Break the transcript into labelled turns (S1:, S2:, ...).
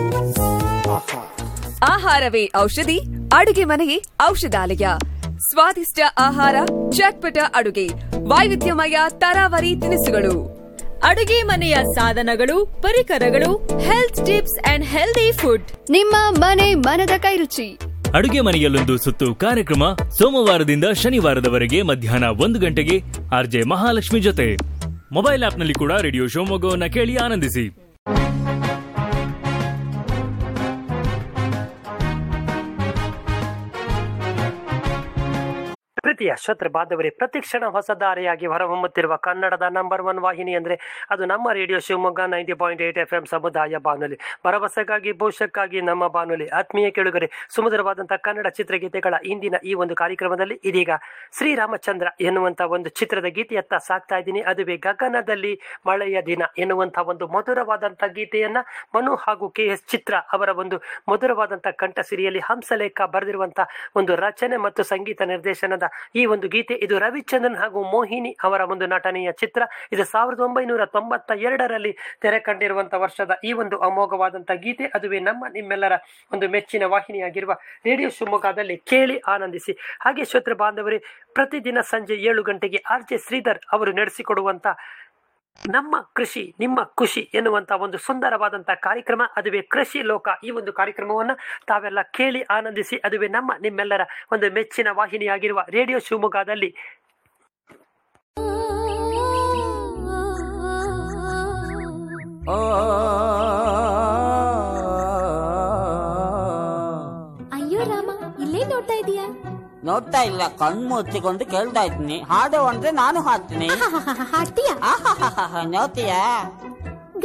S1: ಆಹಾರವೇ ಔಷಧಿ ಅಡುಗೆ ಮನೆಯೇ ಔಷಧಾಲಯ ಸ್ವಾದಿಷ್ಟ ಆಹಾರ ಚಟ್ಪಟ ಅಡುಗೆ ವೈವಿಧ್ಯಮಯ ತರಾವರಿ ತಿನಿಸುಗಳು
S2: ಅಡುಗೆ ಮನೆಯ ಸಾಧನಗಳು ಪರಿಕರಗಳು health tips and healthy food
S3: ನಿಮ್ಮ ಮನೆ ಮನದ ಕೈರುಚಿ
S4: ಅಡುಗೆ ಮನೆಯಲ್ಲೊಂದು ಸುತ್ತು ಕಾರ್ಯಕ್ರಮ ಸೋಮವಾರದಿಂದ ಶನಿವಾರದವರೆಗೆ ಮಧ್ಯಾಹ್ನ ಒಂದು ಗಂಟೆಗೆ ಆರ್ಜೆ ಮಹಾಲಕ್ಷ್ಮಿ ಜೊತೆ ಮೊಬೈಲ್ ಆಪ್ನಲ್ಲಿ ಕೂಡ ರೇಡಿಯೋ ಶಿವಮೊಗ್ಗವನ್ನ ಕೇಳಿ ಆನಂದಿಸಿ
S5: ಪ್ರೀತಿಯ ಶ್ರೋತೃ ಬಾಂಧವರೇ ಪ್ರತಿಕ್ಷಣ ಹೊಸ ದಾರಿಯಾಗಿ ಹೊರಹೊಮ್ಮುತ್ತಿರುವ ಕನ್ನಡದ ನಂಬರ್ ಒನ್ ವಾಹಿನಿ ಅಂದರೆ ಅದು ನಮ್ಮ radio Shivamogga ninety point eight F M ಸಮುದಾಯ ಬಾನುಲಿ ಭರವಸೆಗಾಗಿ ಭವಿಷ್ಯಕ್ಕಾಗಿ ನಮ್ಮ ಬಾನುಲಿ ಆತ್ಮೀಯ ಕೆಳುಗರೆ ಸುಮಧುರವಾದಂತಹ ಕನ್ನಡ ಚಿತ್ರಗೀತೆಗಳ ಇಂದಿನ ಈ ಒಂದು ಕಾರ್ಯಕ್ರಮದಲ್ಲಿ ಇದೀಗ ಶ್ರೀರಾಮಚಂದ್ರ ಎನ್ನುವಂಥ ಒಂದು ಚಿತ್ರದ ಗೀತೆಯತ್ತ ಸಾಕ್ತಾ ಇದ್ದೀನಿ ಅದುವೇ ಗಗನದಲ್ಲಿ ಮಳೆಯ ದಿನ ಎನ್ನುವಂಥ ಒಂದು ಮಧುರವಾದಂಥ ಗೀತೆಯನ್ನ ಮನು ಹಾಗೂ ಕೆ ಎಸ್ ಚಿತ್ರ ಅವರ ಒಂದು ಮಧುರವಾದಂಥ ಕಂಠಸಿರಿಯಲ್ಲಿ ಹಂಸಲೇಖ ಬರೆದಿರುವಂಥ ಒಂದು ರಚನೆ ಮತ್ತು ಸಂಗೀತ ನಿರ್ದೇಶನದ ಈ ಒಂದು ಗೀತೆ ಇದು ರವಿಚಂದ್ರನ್ ಹಾಗೂ ಮೋಹಿನಿ ಅವರ ಒಂದು ನಟನೆಯ ಚಿತ್ರ ಇದು ಸಾವಿರದ ಒಂಬೈನೂರ ತೊಂಬತ್ತ ಎರಡರಲ್ಲಿ ತೆರೆ ಕಂಡಿರುವಂತಹ ವರ್ಷದ ಈ ಒಂದು ಅಮೋಘವಾದಂತಹ ಗೀತೆ ಅದುವೇ ನಮ್ಮ ನಿಮ್ಮೆಲ್ಲರ ಒಂದು ಮೆಚ್ಚಿನ ವಾಹಿನಿಯಾಗಿರುವ ರೇಡಿಯೋ ಶಿವಮೊಗ್ಗದಲ್ಲಿ ಕೇಳಿ ಆನಂದಿಸಿ ಹಾಗೆ ಶ್ರೋತೃ ಬಾಂಧವರೇ ಪ್ರತಿದಿನ ಸಂಜೆ ಏಳು ಗಂಟೆಗೆ ಆರ್ ಜೆ ಶ್ರೀಧರ್ ಅವರು ನಡೆಸಿಕೊಡುವಂತ ನಮ್ಮ ಕೃಷಿ ನಿಮ್ಮ ಖುಷಿ ಎನ್ನುವಂತ ಒಂದು ಸುಂದರವಾದಂತಹ ಕಾರ್ಯಕ್ರಮ ಅದುವೇ ಕೃಷಿ ಲೋಕ ಈ ಒಂದು ಕಾರ್ಯಕ್ರಮವನ್ನ ತಾವೆಲ್ಲ ಕೇಳಿ ಆನಂದಿಸಿ ಅದುವೇ ನಮ್ಮ ನಿಮ್ಮೆಲ್ಲರ ಒಂದು ಮೆಚ್ಚಿನ ವಾಹಿನಿಯಾಗಿರುವ ರೇಡಿಯೋ ಶಿವಮೊಗ್ಗದಲ್ಲಿ
S6: ಅಯ್ಯೋ ರಾಮ ಇಲ್ಲೇ ನೋಡ್ತಾ ಇದೀಯಾ
S7: ನೋಡ್ತಾ ಇಲ್ಲ ಕಣ್ಣು ಮುಚ್ಚಿಕೊಂಡು ಕೇಳ್ತಾ ಇದ್ದೀನಿ ಹಾಡು ಅಂದ್ರೆ ನಾನು ಹಾಡ್ತೀನಿ
S6: ಹಾಡ್ತೀಯಾ
S7: ಆಹಾಹಾಹಾ, ನೋಡ್ತೀಯಾ